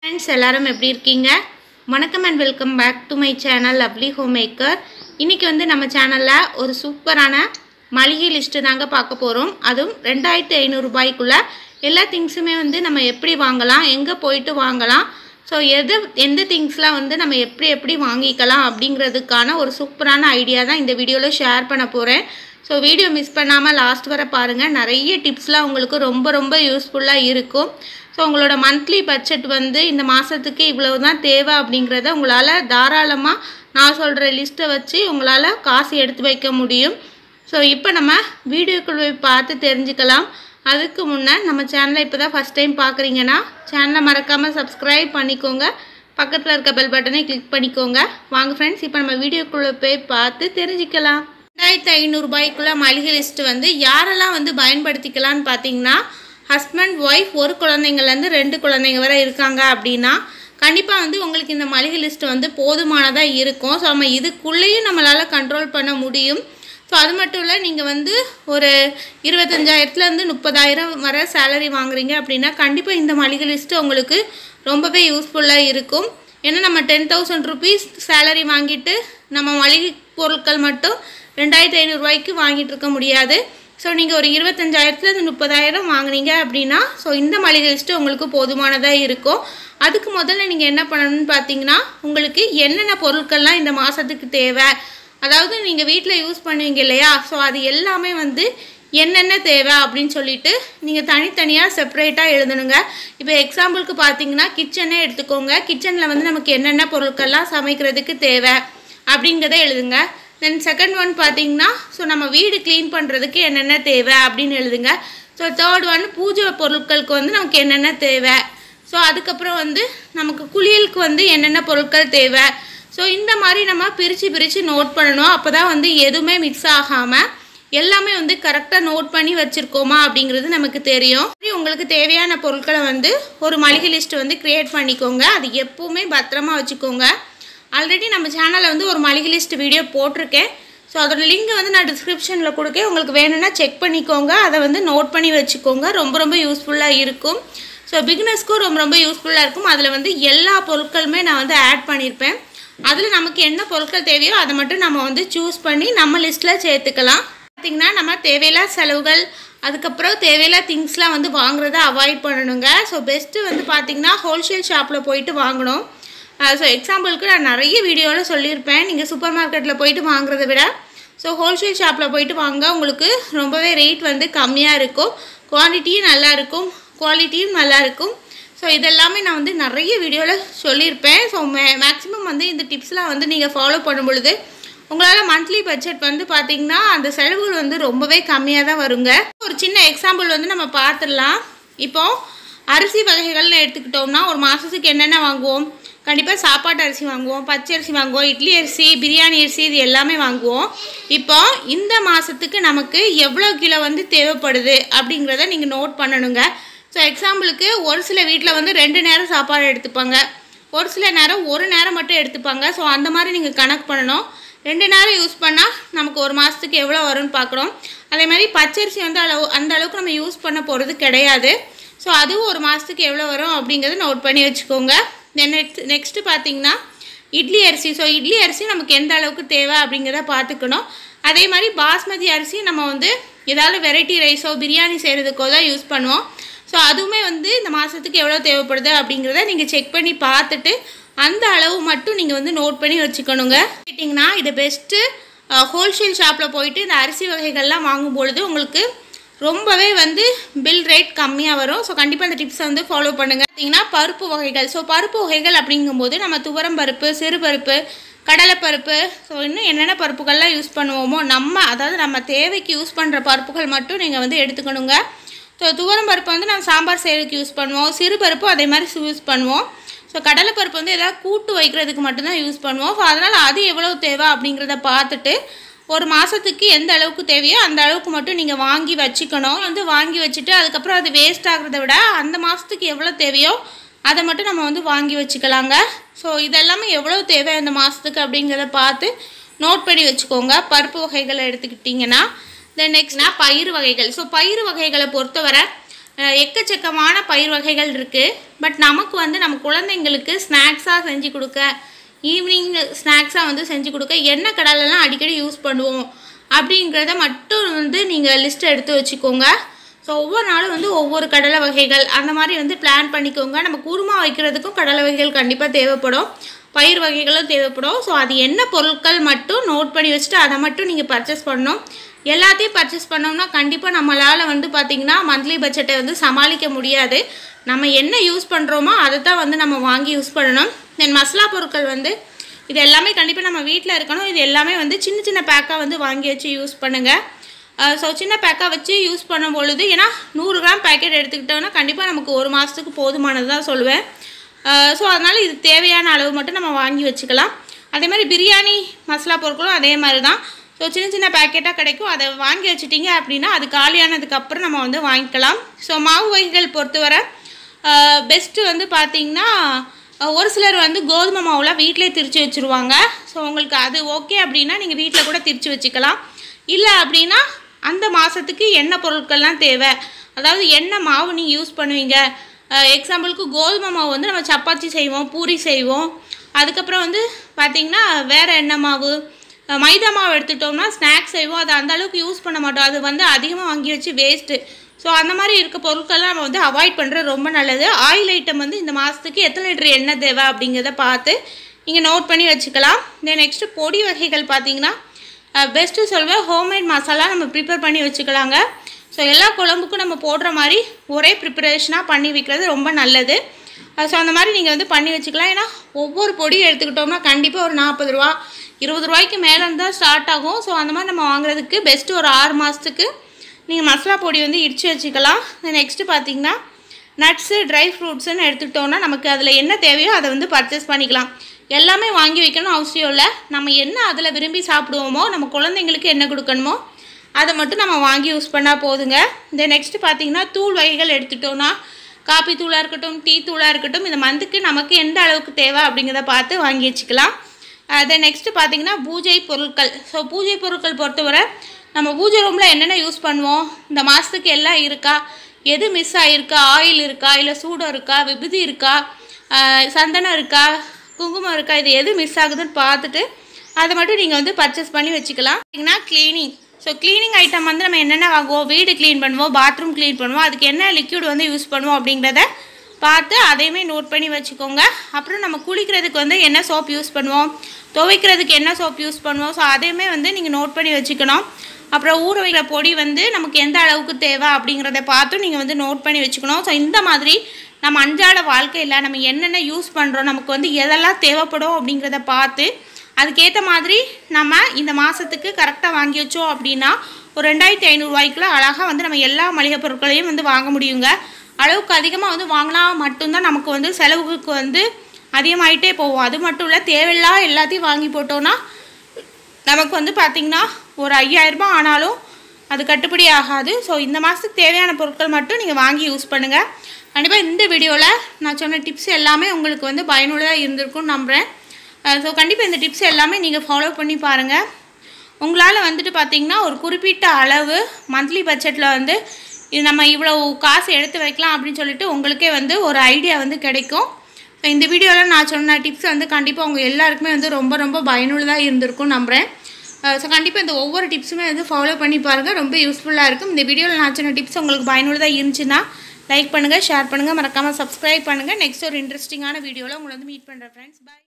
friends எல்லாரும் எப்படி இருக்கீங்க வணக்கம் and welcome back to my channel lovely homemaker இன்றைக்கி வந்து நம்ம சேனலில் ஒரு சூப்பரான மளிகை லிஸ்ட்டு தாங்க பார்க்க போகிறோம் அதுவும் ரெண்டாயிரத்து ஐநூறுரூபாய்க்குள்ள எல்லா திங்ஸுமே வந்து நம்ம எப்படி வாங்கலாம் எங்கே போயிட்டு வாங்கலாம் ஸோ எது எந்த திங்ஸ்லாம் வந்து நம்ம எப்படி எப்படி வாங்கிக்கலாம் அப்படிங்கிறதுக்கான ஒரு சூப்பரான ஐடியா தான் இந்த வீடியோவில் ஷேர் பண்ண போகிறேன் ஸோ வீடியோ மிஸ் பண்ணாமல் லாஸ்ட் வரை பாருங்கள் நிறைய டிப்ஸ்லாம் உங்களுக்கு ரொம்ப ரொம்ப யூஸ்ஃபுல்லாக இருக்கும் ஸோ உங்களோட மந்த்லி பட்ஜெட் வந்து இந்த மாதத்துக்கு இவ்வளவு தான் தேவை அப்படிங்கிறத உங்களால் தாராளமாக நான் சொல்கிற லிஸ்ட்டை வச்சு உங்களால் காசு எடுத்து வைக்க முடியும் ஸோ இப்போ நம்ம வீடியோக்குள்ள போய் பார்த்து தெரிஞ்சுக்கலாம் அதுக்கு முன்னே நம்ம சேனலை இப்போ தான் ஃபஸ்ட் டைம் பார்க்குறீங்கன்னா சேனலை மறக்காமல் சப்ஸ்கிரைப் பண்ணிக்கோங்க பக்கத்தில் இருக்க பெல் பட்டனை கிளிக் பண்ணிக்கோங்க வாங்க ஃப்ரெண்ட்ஸ் இப்போ நம்ம வீடியோக்குள்ளே போய் பார்த்து தெரிஞ்சுக்கலாம் ரெண்டாயிரத்து ஐநூறுரூபாய்க்குள்ள மளிகை லிஸ்ட்டு வந்து யாரெல்லாம் வந்து பயன்படுத்திக்கலாம்னு பார்த்தீங்கன்னா ஹஸ்பண்ட் ஒய்ஃப் ஒரு குழந்தைங்கள்லேருந்து ரெண்டு குழந்தைங்க வரை இருக்காங்க அப்படின்னா கண்டிப்பாக வந்து உங்களுக்கு இந்த மளிகை லிஸ்ட் வந்து போதுமானதாக இருக்கும் ஸோ நம்ம இதுக்குள்ளேயும் நம்மளால் கண்ட்ரோல் பண்ண முடியும் ஸோ அது மட்டும் இல்லை நீங்கள் வந்து ஒரு இருபத்தஞ்சாயிரத்துலேருந்து முப்பதாயிரம் வரை சேலரி வாங்குறீங்க அப்படின்னா கண்டிப்பாக இந்த மளிகை லிஸ்ட்டு உங்களுக்கு ரொம்பவே யூஸ்ஃபுல்லாக இருக்கும் ஏன்னா நம்ம டென் தௌசண்ட் ருபீஸ் சேலரி வாங்கிட்டு நம்ம மளிகை பொருட்கள் மட்டும் ரெண்டாயிரத்தி ஐநூறுரூவாய்க்கு வாங்கிட்டு இருக்க முடியாது ஸோ நீங்கள் ஒரு இருபத்தஞ்சாயிரத்துலேருந்து முப்பதாயிரம் வாங்குனீங்க அப்படின்னா ஸோ இந்த மளிகை லிஸ்ட்டு உங்களுக்கு போதுமானதாக இருக்கும் அதுக்கு முதல்ல நீங்கள் என்ன பண்ணணும்னு பார்த்தீங்கன்னா உங்களுக்கு என்னென்ன பொருட்கள்லாம் இந்த மாதத்துக்கு தேவை அதாவது நீங்கள் வீட்டில் யூஸ் பண்ணுவீங்க இல்லையா ஸோ அது எல்லாமே வந்து என்னென்ன தேவை அப்படின்னு சொல்லிட்டு நீங்கள் தனித்தனியாக செப்பரேட்டாக எழுதணுங்க இப்போ எக்ஸாம்பிளுக்கு பார்த்தீங்கன்னா கிச்சனே எடுத்துக்கோங்க கிச்சனில் வந்து நமக்கு என்னென்ன பொருட்கள்லாம் சமைக்கிறதுக்கு தேவை அப்படிங்கிறத எழுதுங்க தென் செகண்ட் ஒன் பார்த்தீங்கன்னா ஸோ நம்ம வீடு க்ளீன் பண்ணுறதுக்கு என்னென்ன தேவை அப்படின்னு எழுதுங்க ஸோ தேர்ட் ஒன் பூஜை பொருட்களுக்கு வந்து நமக்கு என்னென்ன தேவை ஸோ அதுக்கப்புறம் வந்து நமக்கு குளியலுக்கு வந்து என்னென்ன பொருட்கள் தேவை ஸோ இந்த மாதிரி நம்ம பிரித்து பிரித்து நோட் பண்ணணும் அப்போ தான் வந்து எதுவுமே மிக்ஸ் ஆகாமல் எல்லாமே வந்து கரெக்டாக நோட் பண்ணி வச்சுருக்கோமா அப்படிங்கிறது நமக்கு தெரியும் உங்களுக்கு தேவையான பொருட்களை வந்து ஒரு மளிகை லிஸ்ட் வந்து க்ரியேட் பண்ணிக்கோங்க அது எப்போவுமே பத்திரமா வச்சுக்கோங்க ஆல்ரெடி நம்ம சேனலில் வந்து ஒரு மளிகை லிஸ்ட் வீடியோ போட்டிருக்கேன் ஸோ அதோட லிங்க் வந்து நான் டிஸ்கிரிப்ஷனில் கொடுக்கேன் உங்களுக்கு வேணும்னா செக் பண்ணிக்கோங்க அதை வந்து நோட் பண்ணி வச்சுக்கோங்க ரொம்ப ரொம்ப யூஸ்ஃபுல்லாக இருக்கும் ஸோ பிகினர்ஸ்க்கும் ரொம்ப ரொம்ப யூஸ்ஃபுல்லாக இருக்கும் அதில் வந்து எல்லா பொருட்களுமே நான் வந்து ஆட் பண்ணியிருப்பேன் அதில் நமக்கு என்ன பொருட்கள் தேவையோ அதை மட்டும் நம்ம வந்து சூஸ் பண்ணி நம்ம லிஸ்ட்டில் சேர்த்துக்கலாம் பார்த்திங்கன்னா நம்ம தேவையில்லா செலவுகள் அதுக்கப்புறம் தேவையில்லா திங்ஸ்லாம் வந்து வாங்குறத அவாய்ட் பண்ணணுங்க ஸோ பெஸ்ட்டு வந்து பார்த்திங்கன்னா ஹோல்சேல் ஷாப்பில் போயிட்டு வாங்கணும் ஸோ எக்ஸாம்பிளுக்கு நான் நிறைய வீடியோவில் சொல்லியிருப்பேன் நீங்கள் சூப்பர் மார்க்கெட்டில் போயிட்டு வாங்குறத விட ஸோ ஹோல்சேல் ஷாப்பில் போயிட்டு வாங்க உங்களுக்கு ரொம்பவே ரேட் வந்து கம்மியாக இருக்கும் குவான்டிட்டியும் நல்லா இருக்கும் குவாலிட்டியும் நல்லா இருக்கும் ஸோ இதெல்லாமே நான் வந்து நிறைய வீடியோவில் சொல்லியிருப்பேன் ஸோ மே மேக்ஸிமம் வந்து இந்த டிப்ஸ்லாம் வந்து நீங்கள் ஃபாலோ பண்ணும் பொழுது உங்களால் மந்த்லி பட்ஜெட் வந்து பார்த்தீங்கன்னா அந்த செலவுகள் வந்து ரொம்பவே கம்மியாக தான் வருங்க ஒரு சின்ன எக்ஸாம்பிள் வந்து நம்ம பார்த்துடலாம் இப்போது அரிசி வகைகள்னு எடுத்துக்கிட்டோம்னா ஒரு மாதத்துக்கு என்னென்ன வாங்குவோம் கண்டிப்பாக சாப்பாட்டு அரிசி வாங்குவோம் பச்சை அரிசி வாங்குவோம் இட்லி அரிசி பிரியாணி அரிசி இது எல்லாமே வாங்குவோம் இப்போ இந்த மாதத்துக்கு நமக்கு எவ்வளோ கிலோ வந்து தேவைப்படுது அப்படிங்கிறத நீங்கள் நோட் பண்ணணுங்க ஸோ எக்ஸாம்பிளுக்கு ஒரு சில வீட்டில் வந்து ரெண்டு நேரம் சாப்பாடு எடுத்துப்பாங்க ஒரு சில நேரம் ஒரு நேரம் மட்டும் எடுத்துப்பாங்க ஸோ அந்த மாதிரி நீங்கள் கணக்கு பண்ணணும் ரெண்டு நேரம் யூஸ் பண்ணால் நமக்கு ஒரு மாதத்துக்கு எவ்வளோ வரும்னு பார்க்குறோம் அதே மாதிரி பச்சரிசி வந்து அளவு அந்த அளவுக்கு நம்ம யூஸ் பண்ண போகிறது கிடையாது ஸோ அதுவும் ஒரு மாதத்துக்கு எவ்வளோ வரும் அப்படிங்கிறத நோட் பண்ணி வச்சுக்கோங்க தென் நெக்ஸ்ட் நெக்ஸ்ட்டு பார்த்தீங்கன்னா இட்லி அரிசி ஸோ இட்லி அரிசி நமக்கு எந்த அளவுக்கு தேவை அப்படிங்கிறத பார்த்துக்கணும் அதே மாதிரி பாஸ்மதி அரிசி நம்ம வந்து ஏதாவது வெரைட்டி ரைஸோ பிரியாணி செய்கிறதுக்கோ தான் யூஸ் பண்ணுவோம் ஸோ அதுவுமே வந்து இந்த மாதத்துக்கு எவ்வளோ தேவைப்படுது அப்படிங்கிறத நீங்கள் செக் பண்ணி பார்த்துட்டு அந்த அளவு மட்டும் நீங்கள் வந்து நோட் பண்ணி வச்சுக்கணுங்க கேட்டிங்கன்னா இது பெஸ்ட்டு ஹோல்சேல் ஷாப்பில் போயிட்டு இந்த அரிசி வகைகள்லாம் வாங்கும் பொழுது உங்களுக்கு ரொம்பவே வந்து பில் ரேட் கம்மியாக வரும் ஸோ கண்டிப்பாக இந்த டிப்ஸை வந்து ஃபாலோ பண்ணுங்கள் பார்த்தீங்கன்னா பருப்பு வகைகள் ஸோ பருப்பு வகைகள் அப்படிங்கும்போது நம்ம துவரம் பருப்பு சிறுபருப்பு கடலைப்பருப்பு ஸோ இன்னும் என்னென்ன பருப்புகள்லாம் யூஸ் பண்ணுவோமோ நம்ம அதாவது நம்ம தேவைக்கு யூஸ் பண்ணுற பருப்புகள் மட்டும் நீங்கள் வந்து எடுத்துக்கணுங்க ஸோ துவரம் பருப்பு வந்து நம்ம சாம்பார் செய்கிறதுக்கு யூஸ் பண்ணுவோம் சிறு பருப்பும் அதே மாதிரி யூஸ் பண்ணுவோம் ஸோ கடலைப்பருப்பு வந்து எதாவது கூட்டு வைக்கிறதுக்கு மட்டும்தான் யூஸ் பண்ணுவோம் ஸோ அதனால் அது எவ்வளோ தேவை அப்படிங்கிறத பார்த்துட்டு ஒரு மாதத்துக்கு எந்த அளவுக்கு தேவையோ அந்த அளவுக்கு மட்டும் நீங்கள் வாங்கி வச்சுக்கணும் வந்து வாங்கி வச்சுட்டு அதுக்கப்புறம் அது வேஸ்ட் ஆகிறத விட அந்த மாதத்துக்கு எவ்வளோ தேவையோ அதை மட்டும் நம்ம வந்து வாங்கி வச்சுக்கலாங்க ஸோ இதெல்லாமே எவ்வளோ தேவை அந்த மாதத்துக்கு அப்படிங்கிறத பார்த்து நோட் பண்ணி வச்சுக்கோங்க பருப்பு வகைகளை எடுத்துக்கிட்டிங்கன்னா தென் நெக்ஸ்ட்னா பயிர் வகைகள் ஸோ பயிர் வகைகளை பொறுத்தவரை அஹ், எக்கச்சக்கமான பயிர் வகைகள் இருக்குது பட் நமக்கு வந்து நம்ம குழந்தைங்களுக்கு ஸ்நாக்ஸாக செஞ்சு கொடுக்க ஈவினிங் ஸ்நாக்ஸாக வந்து செஞ்சு கொடுக்க என்ன கடலெல்லாம் அடிக்கடி யூஸ் பண்ணுவோம் அப்படிங்கிறத மட்டும் வந்து நீங்கள் லிஸ்ட் எடுத்து வச்சுக்கோங்க ஸோ ஒவ்வொரு நாளும் வந்து ஒவ்வொரு கடலை வகைகள் அந்த மாதிரி வந்து பிளான் பண்ணிக்கோங்க நம்ம குருமா வைக்கிறதுக்கும் கடலை வகைகள் கண்டிப்பாக தேவைப்படும் பயிர் வகைகளும் தேவைப்படும் ஸோ அது என்ன பொருட்கள் மட்டும் நோட் பண்ணி வச்சுட்டு அதை மட்டும் நீங்கள் பர்ச்சேஸ் பண்ணணும் எல்லாத்தையும் பர்ச்சேஸ் பண்ணோம்னா கண்டிப்பாக நம்மளால் வந்து பார்த்திங்கன்னா மந்த்லி பட்ஜெட்டை வந்து சமாளிக்க முடியாது நம்ம என்ன யூஸ் பண்ணுறோமோ அதை தான் வந்து நம்ம வாங்கி யூஸ் பண்ணணும் தென் மசாலா பொருட்கள் வந்து இது எல்லாமே கண்டிப்பாக நம்ம வீட்டில் இருக்கணும் இது எல்லாமே வந்து சின்ன சின்ன பேக்காக வந்து வாங்கி வச்சு யூஸ் பண்ணுங்கள் ஸோ சின்ன பேக்காக வச்சு யூஸ் பண்ணும் பொழுது ஏன்னா நூறு கிராம் பேக்கெட் எடுத்துக்கிட்டோம்னா கண்டிப்பாக நமக்கு ஒரு மாதத்துக்கு போதுமானது தான் சொல்லுவேன் ஸோ அதனால் இது தேவையான அளவு மட்டும் நம்ம வாங்கி வச்சுக்கலாம் அதே மாதிரி பிரியாணி மசாலா பொருட்களும் அதே மாதிரி தான் ஸோ சின்ன சின்ன பேக்கெட்டாக கிடைக்கும் அதை வாங்கி வச்சிட்டிங்க அப்படின்னா அது காலியானதுக்கு அப்புறம் நம்ம வந்து வாங்கிக்கலாம் ஸோ மாவு வகைகள் பொறுத்தவரை பெஸ்ட்டு வந்து பார்த்திங்கன்னா அஹ், ஒரு சிலர் வந்து கோதுமை மாவுலாம் வீட்டிலே திரிச்சு வச்சுருவாங்க ஸோ உங்களுக்கு அது ஓகே அப்படின்னா நீங்கள் வீட்டில் கூட திரிச்சு வச்சுக்கலாம் இல்லை அப்படின்னா அந்த மாதத்துக்கு என்ன பொருட்கள்லாம் தேவை அதாவது என்ன மாவு நீங்கள் யூஸ் பண்ணுவீங்க எக்ஸாம்பிளுக்கு கோதுமை மாவு வந்து நம்ம சப்பாத்தி செய்வோம் பூரி செய்வோம் அதுக்கப்புறம் வந்து பார்த்திங்கன்னா வேறு என்ன மாவு அஹ் மைதா மாவு எடுத்துட்டோம்னா ஸ்நாக்ஸ் செய்வோம் அதை அந்த அளவுக்கு யூஸ் பண்ண மாட்டோம் அது வந்து அதிகமாக வாங்கி வச்சு வேஸ்ட்டு ஸோ அந்த மாதிரி இருக்க பொருட்கள்லாம் நம்ம வந்து அவாய்ட் பண்ணுறது ரொம்ப நல்லது ஆயில் ஐட்டம் வந்து இந்த மாதத்துக்கு எத்தனை லிட்டர் எண்ணெய் தேவை அப்படிங்கிறத பார்த்து நீங்கள் நோட் பண்ணி வச்சுக்கலாம் தென் நெக்ஸ்ட்டு பொடி வகைகள் பார்த்தீங்கன்னா பெஸ்ட்டு சொல்வேன் ஹோம்மேட் மசாலா நம்ம ப்ரிப்பேர் பண்ணி வச்சுக்கலாங்க ஸோ எல்லா குழம்புக்கும் நம்ம போடுற மாதிரி ஒரே ப்ரிப்பரேஷனாக பண்ணி வைக்கிறது ரொம்ப நல்லது ஸோ அந்த மாதிரி நீங்கள் வந்து பண்ணி வச்சுக்கலாம் ஏன்னா ஒவ்வொரு பொடியும் எடுத்துக்கிட்டோம்னா கண்டிப்பாக ஒரு நாற்பது ரூபா இருபது ரூபாய்க்கு மேலே இருந்தால் ஸ்டார்ட் ஆகும் ஸோ அந்த மாதிரி நம்ம வாங்குறதுக்கு பெஸ்ட்டு ஒரு ஆறு மாதத்துக்கு நீங்கள் மசாலா பொடி வந்து இடித்து வச்சுக்கலாம் நெக்ஸ்ட்டு பார்த்தீங்கன்னா நட்ஸு ட்ரை ஃப்ரூட்ஸுன்னு எடுத்துக்கிட்டோம்னா நமக்கு அதில் என்ன தேவையோ அதை வந்து பர்ச்சேஸ் பண்ணிக்கலாம் எல்லாமே வாங்கி வைக்கணும் அவசியம் இல்லை நம்ம என்ன அதில் விரும்பி சாப்பிடுவோமோ நம்ம குழந்தைங்களுக்கு என்ன கொடுக்கணுமோ அதை மட்டும் நம்ம வாங்கி யூஸ் பண்ணால் போதுங்க இந்த நெக்ஸ்ட்டு பார்த்தீங்கன்னா தூள் வகைகள் எடுத்துட்டோம்னா காப்பி தூளாக இருக்கட்டும் டீ தூளாக இருக்கட்டும் இந்த மந்த்துக்கு நமக்கு எந்த அளவுக்கு தேவை அப்படிங்கிறத பார்த்து வாங்கி வச்சுக்கலாம் தென் நெக்ஸ்ட்டு பார்த்தீங்கன்னா பூஜை பொருட்கள் ஸோ பூஜை பொருட்கள் பொறுத்தவரை நம்ம பூஜை ரூமில் என்னென்ன யூஸ் பண்ணுவோம் இந்த மாதத்துக்கு எல்லாம் இருக்கா எது மிஸ் ஆகிருக்கா ஆயில் இருக்கா இல்லை சூடம் இருக்கா விபூதி இருக்கா ஆஹ் சந்தனம் இருக்கா குங்குமம் இருக்கா இது எது மிஸ் ஆகுதுன்னு பார்த்துட்டு அதை மட்டும் நீங்கள் வந்து பர்ச்சேஸ் பண்ணி வச்சுக்கலாம் பார்த்தீங்கன்னா க்ளீனிங் ஸோ க்ளீனிங் ஐட்டம் வந்து நம்ம என்னென்ன வாங்குவோம் வீடு க்ளீன் பண்ணுவோம் பாத்ரூம் க்ளீன் பண்ணுவோம் அதுக்கு என்ன லிக்யூட் வந்து யூஸ் பண்ணுவோம் அப்படிங்கிறத பார்த்து அதையுமே நோட் பண்ணி வச்சுக்கோங்க அப்புறம் நம்ம குளிக்கிறதுக்கு வந்து என்ன சோப் யூஸ் பண்ணுவோம் துவைக்கிறதுக்கு என்ன சோப் யூஸ் பண்ணுவோம் ஸோ அதையுமே வந்து நீங்கள் நோட் பண்ணி வச்சுக்கணும் அப்புறம் ஊற வைக்கிற பொடி வந்து நமக்கு எந்த அளவுக்கு தேவை அப்படிங்கிறத பார்த்தும் நீங்கள் வந்து நோட் பண்ணி வச்சுக்கணும் ஸோ இந்த மாதிரி நம்ம அன்றாட வாழ்க்கையில் நம்ம என்னென்ன யூஸ் பண்ணுறோம் நமக்கு வந்து எதெல்லாம் தேவைப்படும் அப்படிங்கிறத பார்த்து அதுக்கேற்ற மாதிரி நம்ம இந்த மாதத்துக்கு கரெக்டாக வாங்கி வச்சோம் அப்படின்னா ஒரு ரெண்டாயிரத்தி ஐநூறுரூவாய்க்குள்ள அழகாக வந்து நம்ம எல்லா மளிகை பொருட்களையும் வந்து வாங்க முடியுங்க அளவுக்கு அதிகமாக வந்து வாங்கினா மட்டும்தான் நமக்கு வந்து செலவுக்கு வந்து அதிகமாயிட்டே போகும் அது மட்டும் இல்லை தேவையில்லா எல்லாத்தையும் வாங்கி போட்டோன்னா நமக்கு வந்து பார்த்திங்கன்னா ஒரு ஐயாயிரரூபா ஆனாலும் அது கட்டுப்படி ஆகாது ஸோ இந்த மாதத்துக்கு தேவையான பொருட்கள் மட்டும் நீங்கள் வாங்கி யூஸ் பண்ணுங்கள் கண்டிப்பாக இந்த வீடியோவில் நான் சொன்ன டிப்ஸ் எல்லாமே உங்களுக்கு வந்து பயனுள்ளதாக இருந்திருக்கும்னு நம்புகிறேன் ஸோ கண்டிப்பாக இந்த டிப்ஸ் எல்லாமே நீங்கள் ஃபாலோ பண்ணி பாருங்கள் உங்களால் வந்துட்டு பார்த்தீங்கன்னா ஒரு குறிப்பிட்ட அளவு மந்த்லி பட்ஜெட்டில் வந்து இது நம்ம இவ்வளோ காசு எடுத்து வைக்கலாம் அப்படின்னு சொல்லிட்டு உங்களுக்கே வந்து ஒரு ஐடியா வந்து கிடைக்கும் ஸோ இந்த வீடியோவில் நான் சொன்ன டிப்ஸ் வந்து கண்டிப்பாக உங்கள் எல்லாருக்குமே வந்து ரொம்ப ரொம்ப பயனுள்ளதாக இருந்திருக்கும் நம்புகிறேன் ஸோ கண்டிப்பாக இந்த ஒவ்வொரு டிப்ஸுமே வந்து ஃபாலோ பண்ணி பாருங்கள் ரொம்ப யூஸ்ஃபுல்லாக இருக்கும் இந்த வீடியோவில் நான் சொன்ன டிப்ஸ் உங்களுக்கு பயனுள்ளதாக இருந்துச்சுன்னா லைக் பண்ணுங்கள் ஷேர் பண்ணுங்கள் மறக்காமல் சப்ஸ்கிரைப் பண்ணுங்கள் நெக்ஸ்ட் ஒரு இன்ட்ரெஸ்டிங்கான வீடியோவில் உங்களை வந்து மீட் பண்ணுறேன் ஃப்ரெண்ட்ஸ் பை